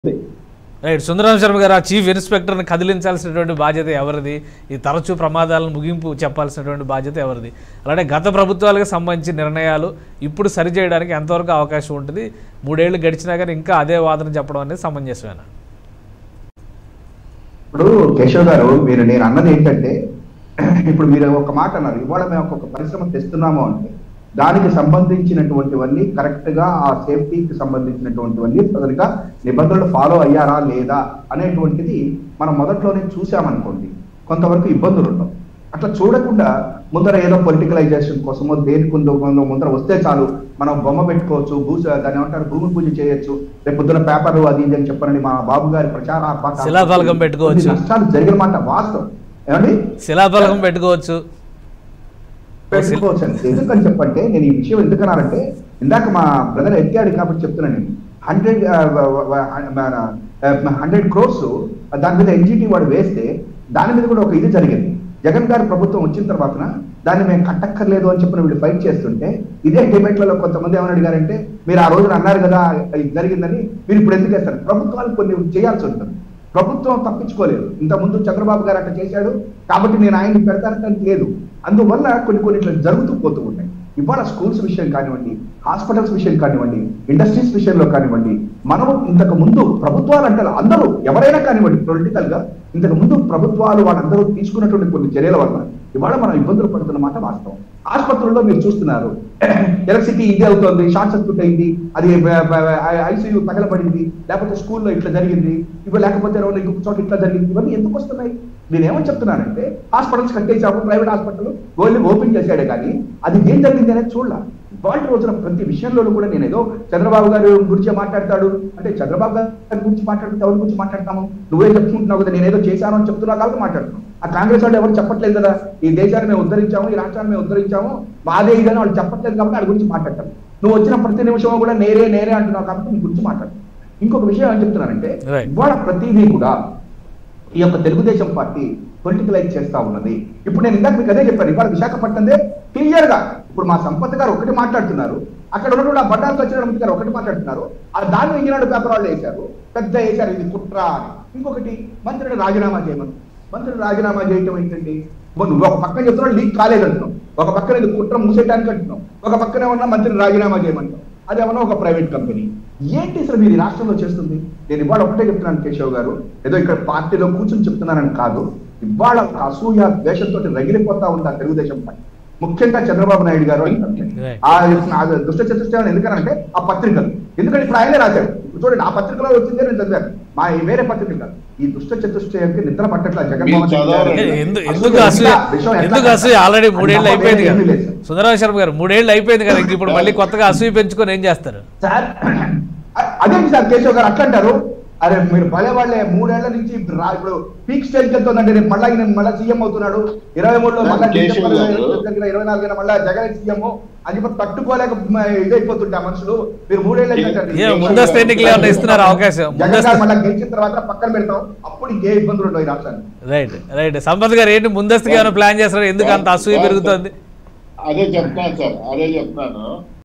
Right సుందరం శర్మ గారు ఆ chief ఇన్స్పెక్టర్ని కదిలించాల్సినటువంటి బాధ్యత ఎవరిది ఈ తరచూ ప్రమాదాలను ముగింపు చెప్పాల్సినటువంటి బాధ్యత ఎవరిది అలానే గత ప్రభుత్వాలకు సంబంధించిన నిర్ణయాలు ఇప్పుడు సరిచేయడానికి ఎంతవరకు అవకాశం ఉంటుంది మూడేళ్లు గడిచినా కానీ ఇంకా అదే వాదన చెప్పడం అనేది సమంజసమేనా ఇప్పుడు కేశవ్ గారు మీరు నేను అన్నది ఏంటంటే ఇప్పుడు మీరు ఒక మాట అన్నారు ఇవాళ మేము ఒక్కొక్క పరిశ్రమ తెస్తున్నాము అంటే దానికి సంబంధించినటువంటివన్నీ కరెక్ట్ గా ఆ సేఫ్టీకి సంబంధించినటువంటివన్నీ సరిగా నిబంధనలు ఫాలో అయ్యారా లేదా అనేటువంటిది మనం మొదట్లోనే చూసామనుకోండి కొంతవరకు ఇబ్బందులు ఉండవు అట్లా చూడకుండా ముందర ఏదో పొలిటికలైజేషన్ కోసమో దేనికి ఉందో ఉందో ముందర వస్తే చాలు మనం బొమ్మ పెట్టుకోవచ్చు భూస దాన్ని ఏమంటారు భూమి పూజ చేయొచ్చు రేపు పొద్దున పేపర్ అది ఇది అని చెప్పారని మా బాబు గారి ప్రచార ఆర్భాటాలు శిలాఫలకం పెట్టుకోవచ్చు. కొన్ని నష్టాలు జరిగిన మాట వాస్తవం ఏమండి శిలాఫలకం పెట్టుకోవచ్చు పెట్టుకోవచ్చు అండి. ఎందుకని చెప్పంటే నేను ఈ విషయం ఎందుకన్నానంటే ఇందాక మా బ్రదర్ ఎత్తాడు కాబట్టి చెప్తున్నాను నేను హండ్రెడ్ హండ్రెడ్ క్రోర్స్ దాని మీద ఎన్జిటి వాడు వేస్తే దాని మీద కూడా ఒక ఇది జరిగింది జగన్ గారి ప్రభుత్వం వచ్చిన తర్వాత దాన్ని మేము కట్టక్కర్లేదు అని చెప్పిన వీళ్ళు ఫైట్ చేస్తుంటే ఇదే డిబేట్లలో కొంతమంది ఏమని అడిగారంటే మీరు ఆ రోజున అన్నారు కదా ఇది జరిగిందని మీరు ఇప్పుడు ఎందుకు వేస్తారు ప్రభుత్వాలు కొన్ని చేయాల్సి ఉంటుంది ప్రభుత్వం తప్పించుకోలేదు ఇంత ముందు చంద్రబాబు గారు అట్లా చేశాడు కాబట్టి నేను ఆయన్ని పెడతానంటే లేదు అందువల్ల కొన్ని కొన్ని ఇట్లా జరుగుతూ పోతూ ఉంటాయి ఇవాళ స్కూల్స్ విషయం కానివ్వండి హాస్పిటల్స్ విషయం కానివ్వండి ఇండస్ట్రీస్ విషయంలో కానివ్వండి మనం ఇంతకు ముందు ప్రభుత్వాలు అంటే అందరూ ఎవరైనా కానివ్వండి పొలిటికల్ గా ఇంతకు ముందు ప్రభుత్వాలు వాళ్ళందరూ తీసుకున్నటువంటి కొన్ని చర్యల వల్ల ఇవాళ మనం ఇబ్బందులు పడుతున్న మాట వాస్తవం ఆసుపత్రుల్లో మీరు చూస్తున్నారు ఎలక్ట్రిసిటీ ఇది అవుతుంది షార్ట్ సర్క్యూట్ అయింది అది ఐసీయూ తగలబడింది లేకపోతే స్కూల్లో ఇట్లా జరిగింది ఇవి లేకపోతే ఎవరో ఇంకొక చోట ఇట్లా జరిగింది ఇవన్నీ ఎందుకు వస్తున్నాయి నేను ఏమని చెప్తున్నానంటే హాస్పిటల్స్ కట్టేసాము ప్రైవేట్ హాస్పిటల్ గోల్ని ఓపెన్ చేశాడే కానీ అది ఏం జరిగింది అనేది చూడాల ఇవాళ రోజున ప్రతి విషయంలోనూ కూడా నేను ఏదో చంద్రబాబు గారి గురించి మాట్లాడతాడు అంటే చంద్రబాబు గారి గురించి మాట్లాడితే ఎవరి గురించి మాట్లాడతాము నువ్వే చెప్పుకుంటున్నావు కదా నేను ఏదో చేశాను అని చెప్తున్నా కాబట్టి మాట్లాడుతున్నాను ఆ కాంగ్రెస్ వాళ్ళు ఎవరు చెప్పట్లేదు కదా ఈ దేశాన్ని మేము ఉద్ధరించాము ఈ రాష్ట్రాన్ని మేము ఉద్ధరించాము మాదే ఇదని వాళ్ళు చెప్పట్లేదు కాబట్టి వాడి గురించి మాట్లాడతాం నువ్వు వచ్చిన ప్రతి నిమిషం కూడా నేరే నేరే అంటున్నావు కాబట్టి నీ గురించి మాట్లాడు ఇంకొక విషయం ఏం చెప్తున్నానంటే Right. ఇవాళ ప్రతిదీ కూడా ఈ యొక్క తెలుగుదేశం పార్టీ పొలిటికలైజ్ చేస్తా ఉన్నది ఇప్పుడు నేను ఇందాక మీకు అదే చెప్పాను ఇవాళ విశాఖపట్నందే క్లియర్ గా ఇప్పుడు మా సంపత్ గారు ఒకటి మాట్లాడుతున్నారు అక్కడ ఉన్నటువంటి ఆ బండారు సత్యనారాయణ గారు ఒకటి మాట్లాడుతున్నారు ఆ దాన్ని ఈనాడు పేపర్ వాళ్ళు వేశారు పెద్ద వేశారు ఇది కుట్ర అని ఇంకొకటి మంత్రిని రాజీనామా చేయమని మంత్రిని రాజీనామా చేయటం ఏంటండి ఓ నువ్వు ఒక పక్కన చెప్తున్నావు లీక్ కాలేదంటున్నావు ఒక పక్కన ఇది కుట్ర మూసేయడానికి అంటున్నావు ఒక పక్కన ఏమన్నా మంత్రిని రాజీనామా చేయమంటావు అదేమన్నా ఒక ప్రైవేట్ కంపెనీ ఏంటి అసలు మీరు ఈ రాష్ట్రంలో చేస్తుంది నేను ఇవాళ ఒకటే చెప్తున్నాను కేశవ్ గారు ఏదో ఇక్కడ పార్టీలో కూర్చొని చెప్తున్నానని కాదు ఇవాళ ఒక అసూయ ద్వేషంతో రగిలిపోతా ఉంది ఆ తెలుగుదేశం పార్టీ ముఖ్యంగా చంద్రబాబు నాయుడు గారు అంటే Right. ఆ ఆ దుష్ట చతుష్టయం ఎందుకనంటే ఆ పత్రికలు ఎందుకంటే ఇప్పుడు ఆయనే రాశాడు ఇప్పుడు చూడండి ఆ పత్రికలో వచ్చిందే నేను చదివాను మా ఈ వేరే పత్రిక కాదు ఈ దుష్ట చతుష్టయానికి నిద్ర పట్టట్ల జగన్మోహన్ రెడ్డి గారు. ఏ, ఎందు- అసూయ ఎందుకు అసూయ ఎంత- విషయం ఎంత ఎందుకు అసూయ ఆల్రెడీ అది మూడేళ్ళు తప్ప అయిపోయింది వేరే ఏమీ కదా లేదు సార్. సుందరరావు శర్మ గారు మూడేళ్ళు అయిపోయింది కదా ఇంక ఇప్పుడు మళ్ళీ కొత్తగా అసూయ పెంచుకొని ఏం చేస్తారు సార్ అ- అదేంటి సార్ కేశవ్ గారు అట్లా అంటారు అరే మీరు భలే వాళ్ళే మూడేళ్ల నుంచి రా- ఇప్పుడు పీక్ స్టేజ్ వెళ్తుందండి రేపు మళ్ళీ నేను మళ్ళీ సీఎం అవుతున్నాడు ఇరవై మూడులో మళ్ళీ కేశవ్ గారు. ఇరవై నాలుగు మళ్ళీ జగన్ సీఎం అని చెప్పి తట్టుకోలేక మ- ఇదైపోతుంటే ఆ మనుషులు మీరు మూడేళ్ళు ఏంటంటారు? ఏ, ముందస్తు ఎన్నికలు ఏమన్నా ఇస్తున్నారా అవకాశం? జగన్ ముందస్తు- గారు మళ్ళీ గెలిచిన తర్వాత పక్కన పెడతాం అప్పుడు ఇంకే ఇబ్బందులు ఉండవు ఈ రాష్ట్రానికి రైట్ రైట్ సంపత్ గారు ఏంటి ముందస్తుగా ఏమైనా ప్లాన్ చేస్తారు ఎందుకు అంత అసూయ పెరుగుతుంది అదే చెప్తాను సార్ అదే చెప్తాను